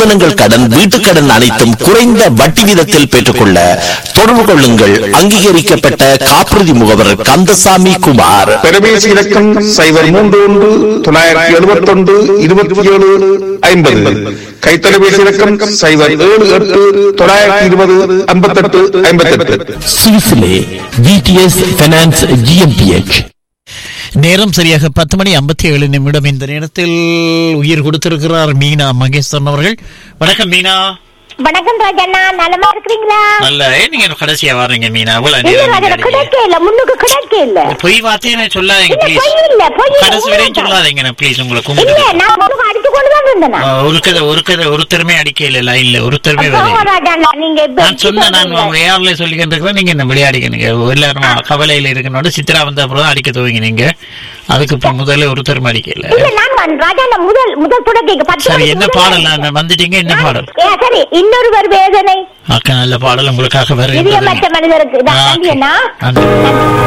நிறுவனங்கள் கடன் வீட்டுக் கடன் அனைத்தும் குறைந்த வட்டி வீதத்தில் பெற்றுக்கொள்ள தொடர்பு கொள்ளுங்கள் அங்கீகரிக்கப்பட்ட காப்புறுதி முகவர் கந்தசாமி குமார் பெருமேசி இலக்கம் சைபர் மூன்று ஒன்று தொள்ளாயிரத்தி எழுபத்தி ஒன்று இருபத்தி ஏழு ஐம்பது கைத்தொலைபேசி இலக்கம் சைபர் ஏழு எட்டு தொள்ளாயிரத்தி இருபது ஐம்பத்தெட்டு ஐம்பத்தெட்டு சுவிசிலே விடிஎஸ் பைனான்ஸ் ஜிஎம்பிஎச் நேரம் சரியாக பத்து மணி ஐம்பத்தி ஏழு நிமிடம் இந்த நேரத்தில் உயிர் கொடுத்திருக்கிறார் மீனா மகேஸ்வரன் அவர்கள் வணக்கம் மீனா வணக்கம் ராஜண்ணா நலமா இருக்கிறீங்களா நல்ல ஏன் நீங்க கடைசியா வர்றீங்க மீனா இவ்வளவு இல்ல நேரம் ராஜா நீங்க கிடைக்க அடிக்கீங்க. இல்ல முன்னுக்கு கிடைக்க இல்ல பொய் வார்த்தையை சொல்லாதீங்க இல்ல, ப்ளீஸ் பொய் இல்ல, பொய் இல்ல, கடைசி வரையும் உண்மைதான். சொல்லாதீங்க ப்ளீஸ் உங்களுக்கு இல்ல உங்களுக்கு நான் முன்னுக்கு அடிச்சு கொண்டு தான் இருந்தேன் நான். ஒரு கதை ஒரு கதை ஒருத்தருமே அடிக்க இல்ல இல்ல ஒருத்தருமே போங்க வரல ராஜண்ணா நீங்க இப்ப நான் சொன்ன நான் சொல்றீங்க. ஏர்ல சொல்லிக்கிட்டு இருக்கிறேன் நீங்க என்ன விளையாடிக்கணுங்க எல்லாரும் கவலையில இருக்கனோட சித்ரா வந்த அப்புறம் தான் அடிக்க துவங்கி நீங்க அதுக்கு இப்ப முதல்ல ஒருத்தரும் அடிக்கல இல்ல நான் வந்து- ராஜண்ணா முதல் முதல் தொடக்க பத்து சரி மணிக்கு என்ன முதல் பாடல் நான் வந்துட்டீங்க என்ன பாடல் ஏ, சரி இன்னொருவர் வேதனை அக்கா நல்ல பாடல் உங்களுக்காக இதயமற்ற வருகின்றது மனிதருக்கு ஆ, நான் okay. அண்ணா அந்த-